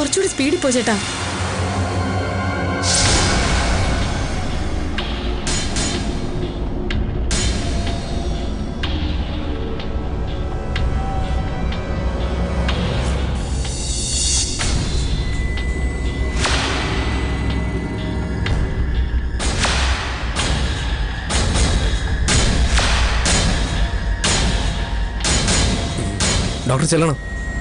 കുറച്ചുകൂടി സ്പീഡിൽ പോ ചേട്ടാ ഡോക്ടർ ചെല്ലണം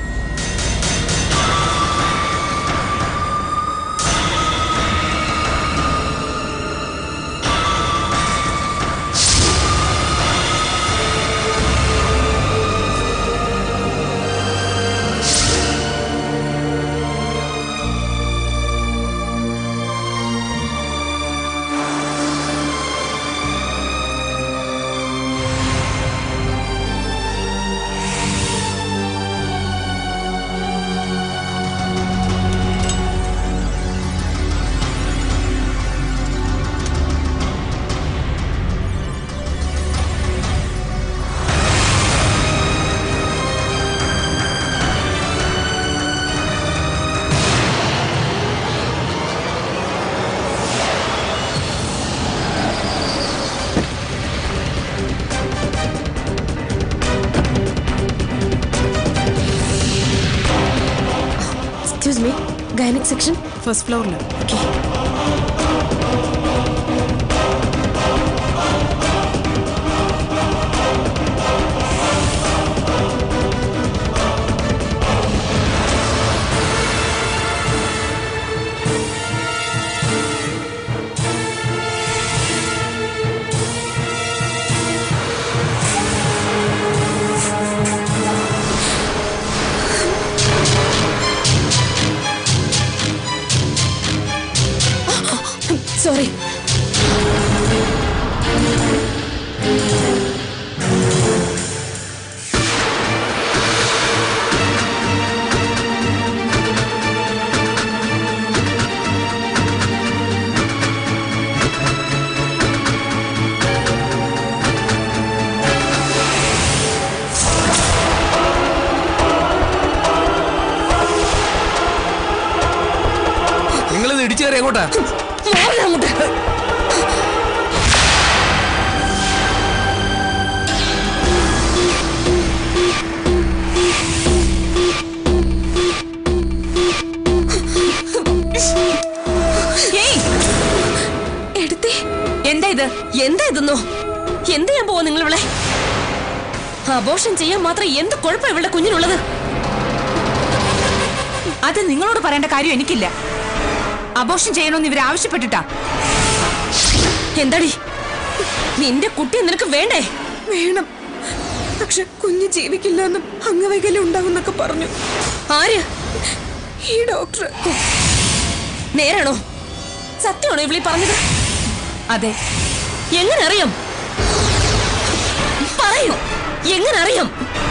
excuse me gynaec section first ഫ്ലോറിൽ ഓക്കെ സോറി നിങ്ങളിത് ഇടിച്ചു കയറി എങ്ങോട്ടാ മാറില്ല അങ്ങോട്ട് എടുത്തേ എന്താ ഇത് എന്താ ഇതെന്നോ എന്ത് ചെയ്യാൻ പോവാ നിങ്ങൾ ഇവിടെ അബോഷൻ ചെയ്യാൻ മാത്രം എന്ത് കുഴപ്പം ഇവളുടെ കുഞ്ഞിനുള്ളത് അത് നിങ്ങളോട് പറയേണ്ട കാര്യം എനിക്കില്ല അബോഷൻ ചെയ്യണമെന്ന് ഇവർ ആവശ്യപ്പെട്ടിട്ടാ എന്താടി നിന്റെ കുട്ടിയെ നിനക്ക് വേണ്ടേ വേണം പക്ഷെ കുഞ്ഞ് ജീവിക്കില്ല എന്നും അംഗവൈകല്യം ഉണ്ടാകുന്നൊക്കെ പറഞ്ഞു ആര് ഈ ഡോക്ടർ നേരാണോ സത്യമാണോ ഇവളീ പറഞ്ഞത് അതെ എങ്ങനെ അറിയാം പറയൂ എങ്ങനെ അറിയാം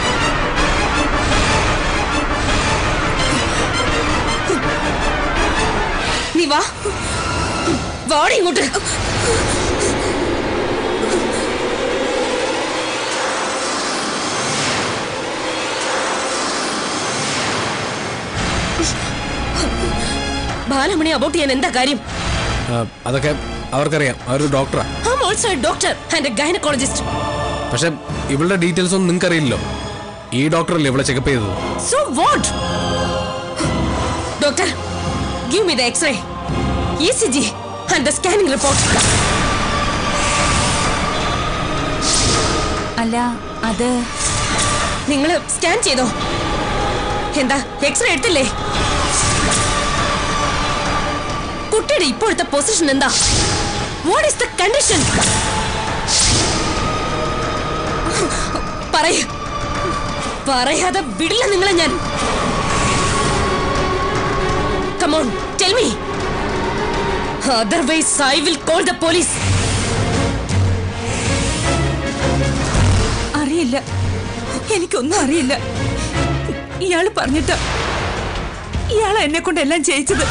നീ വാ വാടി ഇങ്ങോട്ട് ബാലമണി അബൌട്ട് ചെയ്യാൻ എന്താ കാര്യം ആ, അതൊക്കെ അവർക്കറിയാം അവരൊരു ഡോക്ടറാ I am also a doctor and a gynaecologist പക്ഷെ ഇവളുടെ ഡീറ്റെയിൽസ് ഒന്നും നിങ്ങൾക്ക് അറിയില്ലല്ലോ ഈ ഡോക്ടറല്ലേ ഇവിടെ ചെക്കപ്പ് ചെയ്തത് So what? Doctor, give me the X-ray, ECG, and the scanning report. അല്ല അത് നിങ്ങൾ സ്കാൻ ചെയ്തോ എന്താ എക്സ്റേ എടുത്തില്ലേ കുട്ടിയുടെ ഇപ്പോഴത്തെ പൊസിഷൻ എന്താ വാട്ട് ഈസ് ദ കണ്ടീഷൻ പറയ പറയാതെ വിടില്ല നിങ്ങളെ ഞാൻ come on tell me otherwise I will call the police അറിയില്ല എനിക്കൊന്നും അറിയില്ല ഇയാള് പറഞ്ഞിട്ട് ഇയാൾ എന്നെ കൊണ്ട് എല്ലാം ചെയ്യിച്ചത്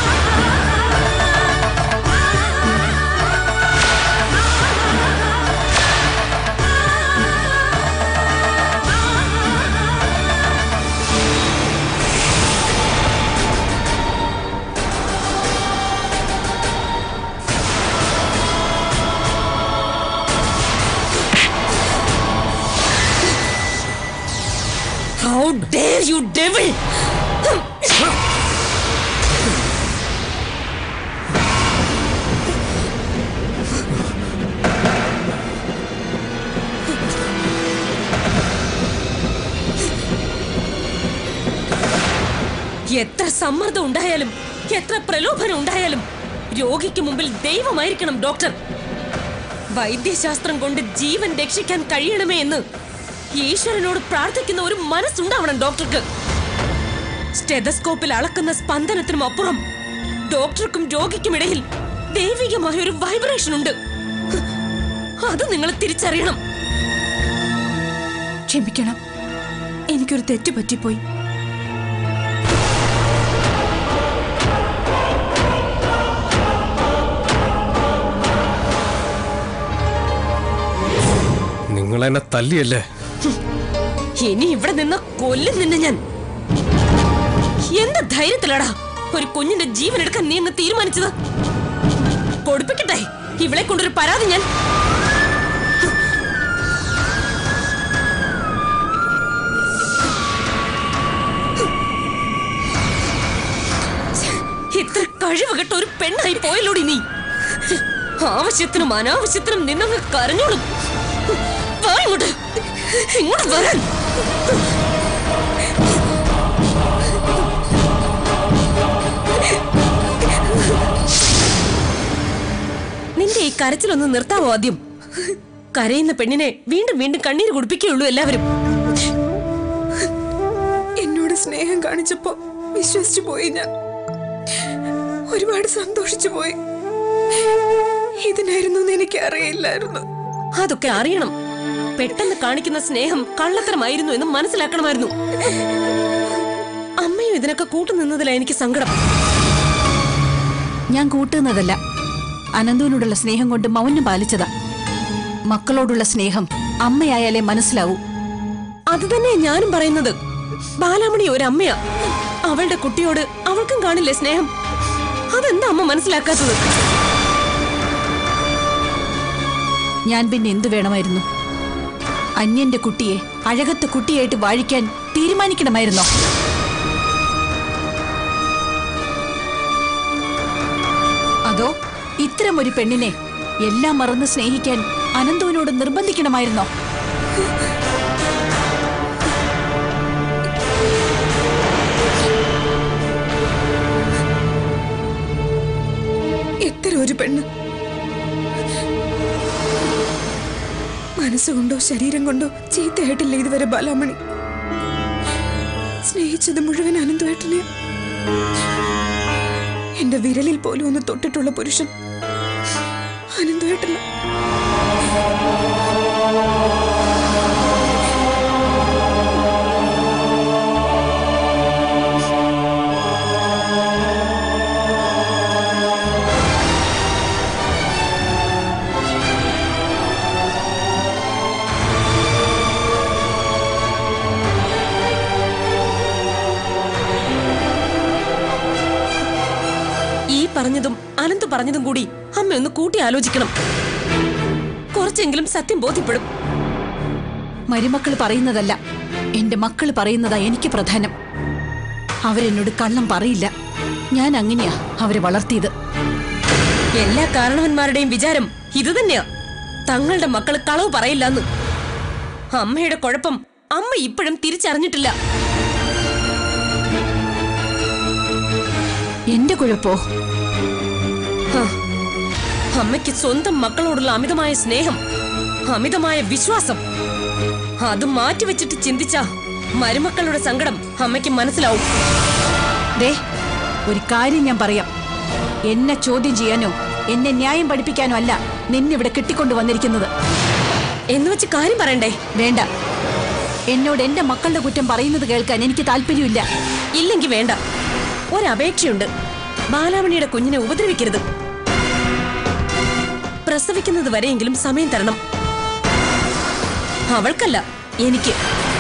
യു ഡെവിൾ എത്ര സമ്മർദ്ദം ഉണ്ടായാലും എത്ര പ്രലോഭനം ഉണ്ടായാലും രോഗിക്ക് മുമ്പിൽ ദൈവമായിരിക്കണം ഡോക്ടർ വൈദ്യശാസ്ത്രം കൊണ്ട് ജീവൻ രക്ഷിക്കാൻ കഴിയണമേ എന്ന് ഈശ്വരനോട് പ്രാർത്ഥിക്കുന്ന ഒരു മനസ്സുണ്ടാവണം ഡോക്ടർക്ക് സ്റ്റെതസ്കോപ്പിൽ അളക്കുന്ന സ്പന്ദനത്തിനും അപ്പുറം ഡോക്ടർക്കും രോഗിക്കും ഇടയിൽ ദൈവികമായ ഒരു വൈബ്രേഷൻ ഉണ്ട് അത് നിങ്ങൾ തിരിച്ചറിയണം ക്ഷമിക്കണം എനിക്കൊരു തെറ്റ് പറ്റിപ്പോയി നിങ്ങൾ എന്നെ തല്ലിയല്ലേ ഇനി ഇവിടെ നിന്ന് കൊല്ലും നിന്നെ ഞാൻ എന്ത് ധൈര്യത്തിലാടാ ഒരു കുഞ്ഞിന്റെ ജീവൻ എടുക്കാൻ നീ അങ്ങ് തീരുമാനിച്ചത് കൊടുപ്പിക്കട്ടെ ഇവളെ കൊണ്ടൊരു പരാതി ഞാൻ ഇത്ര കഴിവ് കെട്ട ഒരു പെണ്ണായി പോയല്ലോടി നീ ആവശ്യത്തിനും അനാവശ്യത്തിനും നിന്നങ്ങ് കരഞ്ഞോളും വാ ഇങ്ങോട്ട് ഇങ്ങോട്ട് വരാൻ നിന്റെ ഈ കരച്ചിലൊന്ന് നിർത്താമോ ആദ്യം കരയുന്ന പെണ്ണിനെ വീണ്ടും വീണ്ടും കണ്ണീര് കുടിപ്പിക്കുകയുള്ളൂ എല്ലാവരും എന്നോട് സ്നേഹം കാണിച്ചപ്പോ വിശ്വസിച്ചു പോയി ഞാൻ ഒരുപാട് സന്തോഷിച്ചു പോയി ഇതിനായിരുന്നു എന്ന് എനിക്ക് അറിയില്ലായിരുന്നു അതൊക്കെ അറിയണം പെട്ടെന്ന് കാണിക്കുന്ന സ്നേഹം കള്ളത്തരമായിരുന്നു എന്ന് മനസ്സിലാക്കണമായിരുന്നു അമ്മയും ഇതിനൊക്കെ കൂട്ടുനിന്നതിലാ എനിക്ക് സങ്കടം ഞാൻ കൂട്ടുന്നതല്ല അനന്തുവിനോടുള്ള സ്നേഹം കൊണ്ട് മൗനം പാലിച്ചതാ മക്കളോടുള്ള സ്നേഹം അമ്മയായാലേ മനസ്സിലാവൂ അത് തന്നെ ഞാനും പറയുന്നത് ബാലാമണി ഒരു അമ്മയാ അവളുടെ കുട്ടിയോട് അവൾക്കും കാണില്ലേ സ്നേഹം അതെന്താ അമ്മ മനസ്സിലാക്കാത്തത് ഞാൻ പിന്നെ എന്തു വേണമായിരുന്നു അന്യന്റെ കുട്ടിയെ അഴകത്തെ കുട്ടിയായിട്ട് വാഴിക്കാൻ തീരുമാനിക്കണമായിരുന്നോ അതോ ഇത്തരം ഒരു പെണ്ണിനെ എല്ലാം മറന്ന് സ്നേഹിക്കാൻ അനന്തുവിനോട് നിർബന്ധിക്കണമായിരുന്നോ എത്ര ഒരു പെണ്ണ് മനസ്സുകൊണ്ടോ ശരീരം കൊണ്ടോ ചീത്തയായിട്ടില്ല ഇതുവരെ ബാലാമണി സ്നേഹിച്ചത് മുഴുവൻ അനന്തവേട്ടനെ എന്റെ വിരലിൽ പോലും ഒന്ന് തൊട്ടിട്ടുള്ള പുരുഷൻ അനന്തവേട്ടന ഈ പറഞ്ഞതും അനന്ത് പറഞ്ഞതും കൂടി അമ്മ ഒന്ന് കൂട്ടി ആലോചിക്കണം കുറച്ചെങ്കിലും സത്യം ബോധ്യപ്പെടും മരുമക്കൾ പറയുന്നതല്ല എന്റെ മക്കൾ പറയുന്നതാ എനിക്ക് പ്രധാനം അവരെന്നോട് കള്ളം പറയില്ല ഞാൻ അങ്ങനെയാ അവരെ വളർത്തിയത് എല്ലാ കാരണവന്മാരുടെയും വിചാരം ഇത് തന്നെയാ തങ്ങളുടെ മക്കള് കളവ് പറയില്ലെന്ന് അമ്മയുടെ കുഴപ്പം അമ്മ ഇപ്പോഴും തിരിച്ചറിഞ്ഞിട്ടില്ല എന്റെ കുഴപ്പോ ഹ, അമ്മയ്ക്ക് സ്വന്തം മക്കളോടുള്ള അമിതമായ സ്നേഹം അമിതമായ വിശ്വാസം അത് മാറ്റിവെച്ചിട്ട് ചിന്തിച്ച മരുമക്കളുടെ സങ്കടം അമ്മയ്ക്ക് മനസ്സിലാവും ദേ ഒരു കാര്യം ഞാൻ പറയാം എന്നെ ചോദ്യം ചെയ്യാനോ എന്നെ ന്യായം പഠിപ്പിക്കാനോ അല്ല നിന്നിവിടെ കെട്ടിക്കൊണ്ടു വന്നിരിക്കുന്നത് എന്ന് വെച്ച് കാര്യം പറയണ്ടേ വേണ്ട എന്നോട് എന്റെ മക്കളുടെ കുറ്റം പറയുന്നത് കേൾക്കാൻ എനിക്ക് താല്പര്യമില്ല ഇല്ലെങ്കി വേണ്ട ഒരപേക്ഷയുണ്ട് ബാലാമണിയുടെ കുഞ്ഞിനെ ഉപദ്രവിക്കരുത് പ്രസവിക്കുന്നത് വരെയെങ്കിലും സമയം തരണം അവൾക്കല്ല എനിക്ക്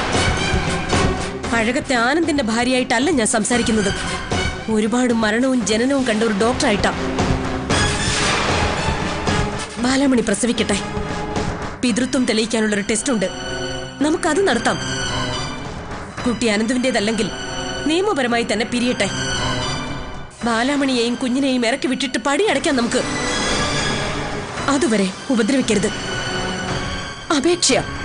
അഴകത്തെ ആനന്ദിന്റെ ഭാര്യയായിട്ടല്ല ഞാൻ സംസാരിക്കുന്നത് ഒരുപാട് മരണവും ജനനവും കണ്ട ഒരു ഡോക്ടറായിട്ടാ ബാലാമണി പ്രസവിക്കട്ടെ പിതൃത്വം തെളിയിക്കാനുള്ളൊരു ടെസ്റ്റ് ഉണ്ട് നമുക്കത് നടത്താം കുട്ടി അനന്തുവിന്റേതല്ലെങ്കിൽ നിയമപരമായി തന്നെ പിരിയട്ടെ ബാലാമണിയെയും കുഞ്ഞിനെയും ഇറക്കി വിട്ടിട്ട് പടിയടയ്ക്കാം നമുക്ക് അതുവരെ ഉപദ്രവിക്കരുത് അപേക്ഷ